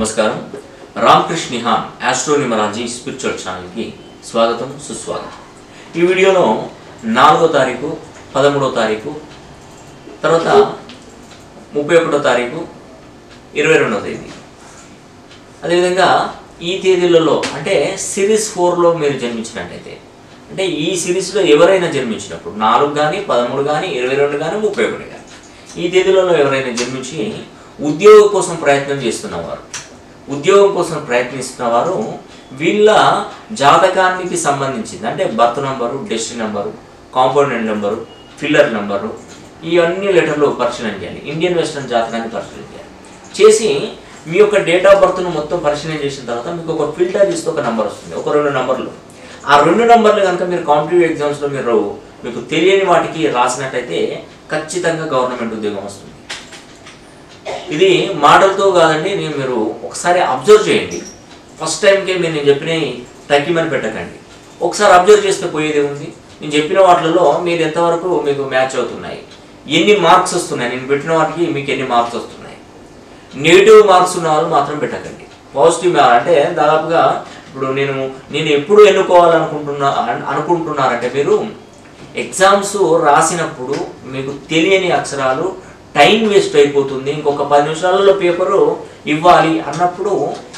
నమస్కారం Ramakrishna నిహాన్ astronumerology spiritual ఛానల్కి స్వాగతం సుస్వాగతం ఈ వీడియోలో నాలుగో తారీఖు పదమూడో తారీఖు తర్వాత ముప్పై ఒకటో తారీఖు ఇరవై రెండో తేదీ అదేవిధంగా ఈ తేదీలలో అంటే సిరీస్ ఫోర్లో మీరు జన్మించినట్టయితే అంటే ఈ సిరీస్లో ఎవరైనా జన్మించినప్పుడు నాలుగు కానీ పదమూడు కానీ ఇరవై రెండు కానీ ముప్పై ఒకటి కానీ ఈ తేదీలలో ఎవరైనా జన్మించి ఉద్యోగం కోసం ప్రయత్నం చేస్తున్నవారు ఉద్యోగం కోసం ప్రయత్నిస్తున్న వారు వీళ్ళ జాతకానికి సంబంధించింది అంటే birth number destiny number compound number filler number ఇవన్నీ లెటర్లు పరిశీలన చేయాలి ఇండియన్ వెస్టర్న్ జాతకాన్ని పరిశీలన చేయాలి చేసి మీ యొక్క డేట్ ఆఫ్ బర్త్ను మొత్తం పరిశీలన చేసిన తర్వాత మీకు ఒక ఫిల్టర్ చేస్తే ఒక నెంబర్ వస్తుంది ఒక రెండు నెంబర్లు ఆ రెండు నెంబర్లు కనుక మీరు కాంపిటేటివ్ ఎగ్జామ్స్లో మీరు మీకు తెలియని వాటికి రాసినట్టయితే ఖచ్చితంగా గవర్నమెంట్ ఉద్యోగం వస్తుంది ఇది మాటలతో కాదండి నేను మీరు ఒకసారి అబ్జర్వ్ చేయండి ఫస్ట్ టైంకే మీరు నేను చెప్పిన తగ్గిమని పెట్టకండి ఒకసారి అబ్జర్వ్ చేస్తే పోయేది ఉంది నేను చెప్పిన వాటిలో మీరు ఎంతవరకు మీకు మ్యాచ్ అవుతున్నాయి ఎన్ని మార్క్స్ వస్తున్నాయి నేను పెట్టిన వాటికి మీకు ఎన్ని మార్క్స్ వస్తున్నాయి నెగిటివ్ మార్క్స్ ఉన్న వాళ్ళు మాత్రం పెట్టకండి పాజిటివ్ మా- అంటే దాదాపుగా ఇప్పుడు నేను నేను ఎప్పుడు ఎన్నుకోవాలనుకుంటున్నా అన్- అనుకుంటున్నారంటే మీరు ఎగ్జామ్స్ రాసినప్పుడు మీకు తెలియని అక్షరాలు టైం వేస్ట్ అయిపోతుంది ఇంకొక పది నిమిషాలలో పేపరు ఇవ్వాలి అన్నప్పుడు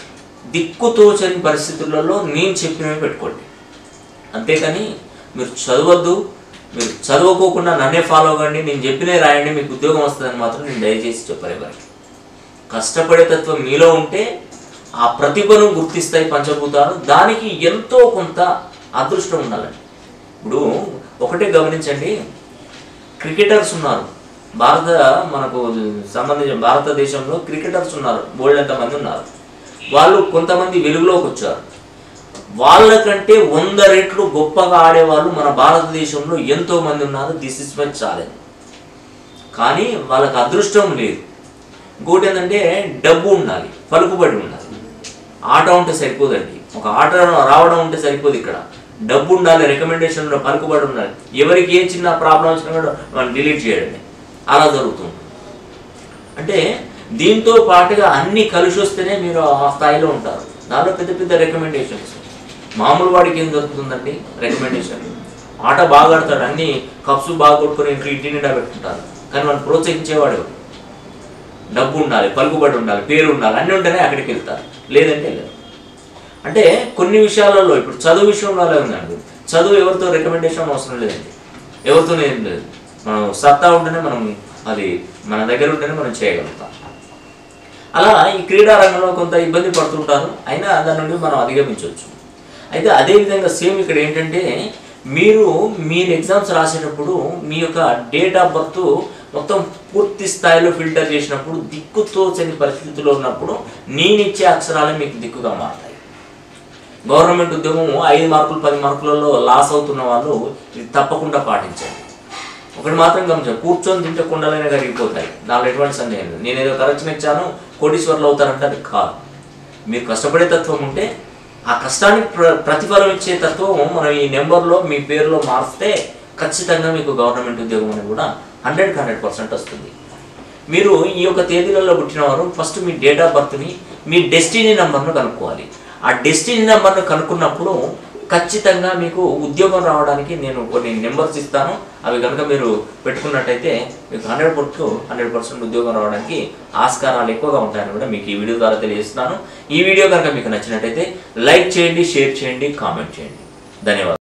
దిక్కుతోచని పరిస్థితులలో నేను చెప్పినవి పెట్టుకోండి అంతేకాని మీరు చదవద్దు మీరు చదువుకోకుండా నన్నే ఫాలో అవ్వండి నేను చెప్పినవి రాయండి మీకు ఉద్యోగం వస్తుందని మాత్రం నేను దయచేసి చెప్పరు ఎవరికి కష్టపడే తత్వం మీలో ఉంటే ఆ ప్రతిభను గుర్తిస్తాయి పంచభూతాలు దానికి ఎంతో కొంత అదృష్టం ఉండాలండి ఇప్పుడు ఒకటే గమనించండి క్రికెటర్స్ ఉన్నారు భారత మనకు సంబంధించిన భారతదేశంలో క్రికెటర్స్ ఉన్నారు బోల్డ్ మంది ఉన్నారు వాళ్ళు కొంతమంది వెలుగులోకి వచ్చారు వాళ్ళకంటే వంద రెట్లు గొప్పగా ఆడేవాళ్ళు మన భారతదేశంలో ఎంతో మంది ఉన్నారు దిస్ ఇస్ మై ఛాలెంజ్ కానీ వాళ్ళకి అదృష్టం లేదు ఇంకోటి ఏంటంటే డబ్బు ఉండాలి పలుకుబడి ఉండాలి ఆట ఉంటే సరిపోదండి ఒక ఆట రావడం ఉంటే సరిపోదు ఇక్కడ డబ్బు ఉండాలి రికమెండేషన్ పలుకుబడి ఉండాలి ఎవరికి ఏ చిన్న ప్రాబ్లం వచ్చినా కూడా మనం డిలీట్ చేయడమే అలా జరుగుతుంది అంటే దీంతో పాటుగా అన్ని కలిసి వస్తేనే మీరు ఆ స్థాయిలో ఉంటారు దానిలో పెద్ద పెద్ద రికమెండేషన్స్ మామూలు వాడికి ఏం దొరుకుతుందండి రికమెండేషన్ ఆట బాగా ఆడతాడు అన్ని కప్స్ బాగా కొట్టుకొని ఇంట్లో ఇంటి నిండా పెట్టుకుంటారు కానీ వాళ్ళు ప్రోత్సహించేవాడు ఎవరు? డబ్బు ఉండాలి పలుకుబడి ఉండాలి పేరు ఉండాలి అన్నీ ఉంటేనే అక్కడికి వెళ్తారు లేదంటే వెళ్ళరు అంటే కొన్ని విషయాలలో ఇప్పుడు చదువు విషయంలో అలా ఉందండి చదువు ఎవరితో రికమెండేషన్ అవసరం లేదండి ఎవరితో ఏం లేదు మనం సత్తా ఉంటేనే మనం అది మన దగ్గర ఉంటేనే మనం చేయగలుగుతాం అలా ఈ క్రీడా రంగంలో కొంత ఇబ్బంది పడుతుంటారు అయినా దాని నుండి మనం అధిగమించవచ్చు అయితే అదే విధంగా సేమ్ ఇక్కడ ఏంటంటే మీరు మీరు ఎగ్జామ్స్ రాసేటప్పుడు మీ యొక్క డేట్ ఆఫ్ బర్త్ మొత్తం పూర్తి స్థాయిలో ఫిల్టర్ చేసినప్పుడు దిక్కుతోచని పరిస్థితిలో ఉన్నప్పుడు నేను ఇచ్చే అక్షరాలే మీకు దిక్కుగా మారుతాయి గవర్నమెంట్ ఉద్యోగం ఐదు మార్కులు పది మార్కులలో లాస్ అవుతున్న వాళ్ళు ఇది తప్పకుండా పాటించండి ఒకటి మాత్రం గమనించాను కూర్చొని తింటే కుండలైనా కరిగిపోతాయి దానిలో ఎటువంటి సందేహం లేదు నేను ఏదో కరెక్షన్ ఇచ్చాను కోటీశ్వర్లు అవుతారంటే అది కాదు మీరు కష్టపడే తత్వం ఉంటే ఆ కష్టానికి ప్ర ప్రతిఫలం ఇచ్చే తత్వం మనం ఈ నెంబర్లో మీ పేరులో మారిస్తే ఖచ్చితంగా మీకు గవర్నమెంట్ ఉద్యోగం అని కూడా హండ్రెడ్కి హండ్రెడ్ పర్సెంట్ వస్తుంది మీరు ఈ యొక్క తేదీలలో పుట్టిన వారు ఫస్ట్ మీ డేట్ ఆఫ్ బర్త్ని మీ డెస్టినీ నెంబర్ను కనుక్కోవాలి ఆ డెస్టినీ నెంబర్ను కనుక్కున్నప్పుడు ఖచ్చితంగా మీకు ఉద్యోగం రావడానికి నేను కొన్ని నెంబర్స్ ఇస్తాను అవి కనుక మీరు పెట్టుకున్నట్టయితే మీకు హండ్రెడ్ పర్సెంట్ హండ్రెడ్ పర్సెంట్ ఉద్యోగం రావడానికి ఆస్కారాలు ఎక్కువగా ఉంటాయని కూడా మీకు ఈ వీడియో ద్వారా తెలియజేస్తున్నాను ఈ వీడియో కనుక మీకు నచ్చినట్టయితే లైక్ చేయండి షేర్ చేయండి కామెంట్ చేయండి ధన్యవాదాలు